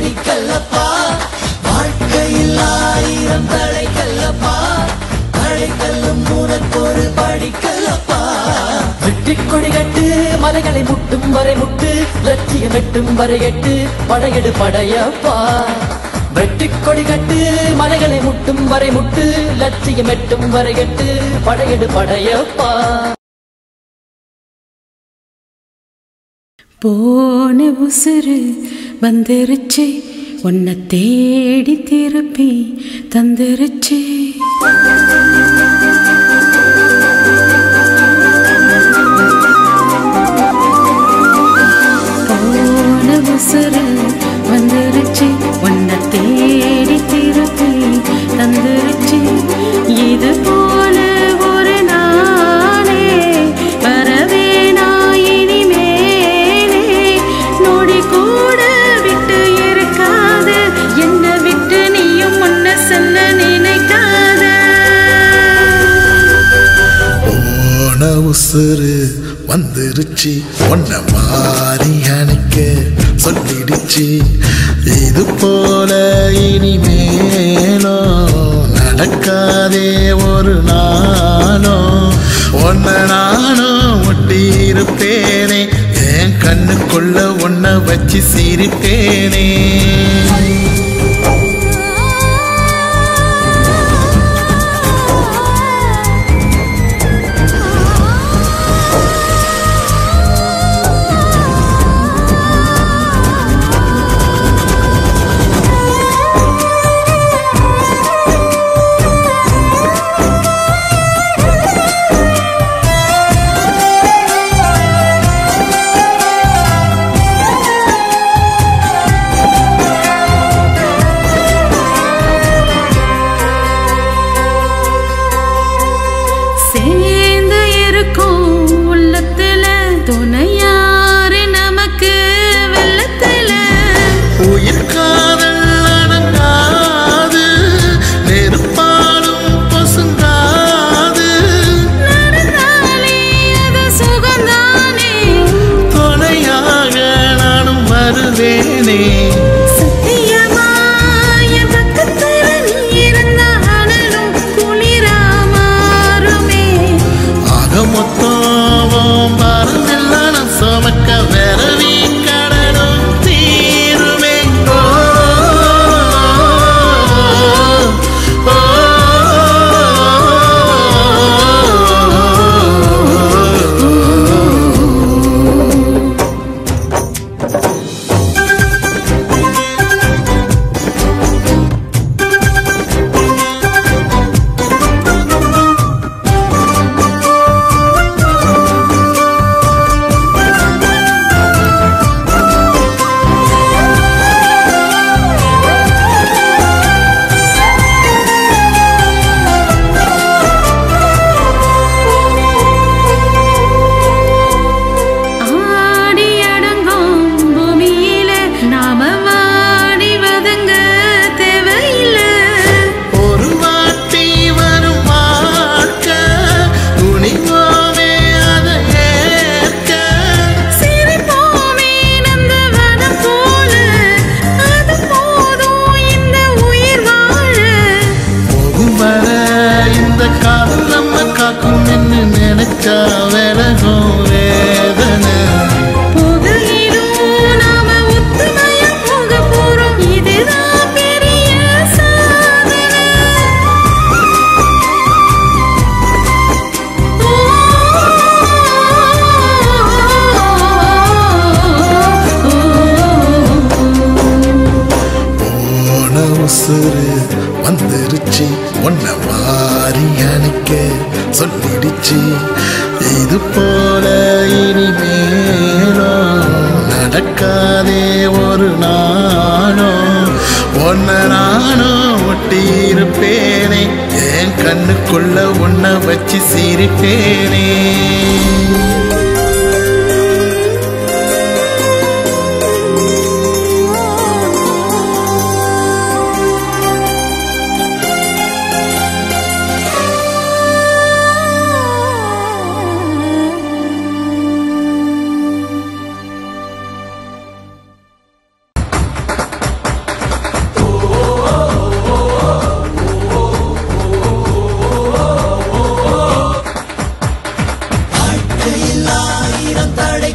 பிடிக்கல்லப்பா வாழ்க்கையில் ஆயிரம் தடைக்கல்லப்பா தடைக்கல்லும் உனக்கொரு படிக்கல்லப்பா வெட்டிக் கொடி கட்டு மலைகளை முட்டும் வரை முட்டு லட்சியம் எட்டும் வரை எட்டு படையெடு படையப்பா வெட்டிக் கொடி கட்டு மலைகளை முட்டும் வரை முட்டு லட்சியம் எட்டும் வரை எட்டு படையெடு படையப்பா போன உசுறு வந்துருச்சு உன்னை தேடி திருப்பி தந்துருச்சு போன உசுறு வந்துருச்சு உன்னை தேடி திருப்பி தந்துருச்சு இது போல ஒரு நாளே வரவே நான் இனிமேலே நொடி கூட விட்டு இருக்காது என்னை விட்டு நீயும் முன்ன செல்ல நினைக்காத போன உசுறு வந்துருச்சு ஒன்ன மாறி அணைக்க சொல்லிடுச்சு இது போல இனிமேலோ நடக்காதே ஒரு நாளும் ஒன்ன நானும் ஒட்டி இருப்பேனே என் கண்ணுக்குள்ள ஒன்ன வச்சு சிரிப்பேனே சேர்ந்து இருக்கும் உள்ளத்துல துணையாரு நமக்கு வெள்ளத்துல உயிர் காதல் அடங்காது நெருப்பாலும் பொசுங்காது நடந்தாலே அது சுகம்தானே துணையாக நானும் வருவேனே சத்தியமா என் பக்கத்துல நீ இருந்தாலும் குளிரா மாறுமே ஆக மொத்தம் பாரமெல்லாம் நான் சுமக்க விரவி கடலும் தீருமே ஓ, ஓ, ஆடி அடங்கும் பூமியில நாம வாடி வதங்க தேவையில்லை ஒரு வாட்டி வரும் வாழ்க்கை துணிவோமே அதை ஏற்க சிரிப்போமே நந்தவனம் போல அது போதும் இந்த உயிர் வாழ போகும் வர இந்த காதல் நம்ம காக்கும் என்று நினைச்சா விலகும் வேதனை புகையிலும் நாம ஒத்துமையா போக போறோம் இதுதான் பெரிய சாதனை போன உசுறு வந்துருச்சு ஒன்ன மாறி அணைக்க சொல்லிடுச்சு இது போல இனிமேலோ நடக்காதே ஒரு நாளும் ஒன்ன நானும் ஒட்டி இருப்பேனே என் கண்ணுக்குள்ள உன்னை வச்சு சிரிப்பேனே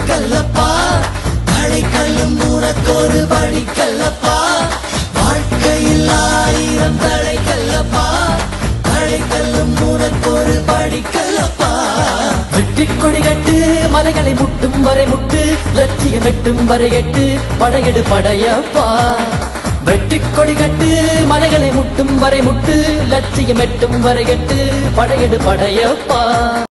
படிக்கல்லப்பா தடைக்கல்லும் உனக்கொரு படிக்கல்லப்பா வாழ்க்கையில் ஆயிரம் தடைக்கல்லப்பா தடைக்கல்லும் உனக்கொரு படிக்கல்லப்பா வெற்றி கொடி கட்டு மலைகளை முட்டும் வரை முட்டு லட்சியம் எட்டும் வரை எட்டு படையெடு படையப்பா வெற்றி கொடி கட்டு மலைகளை முட்டும் வரை முட்டு லட்சியம் எட்டும் வரை எட்டு படையெடு படையப்பா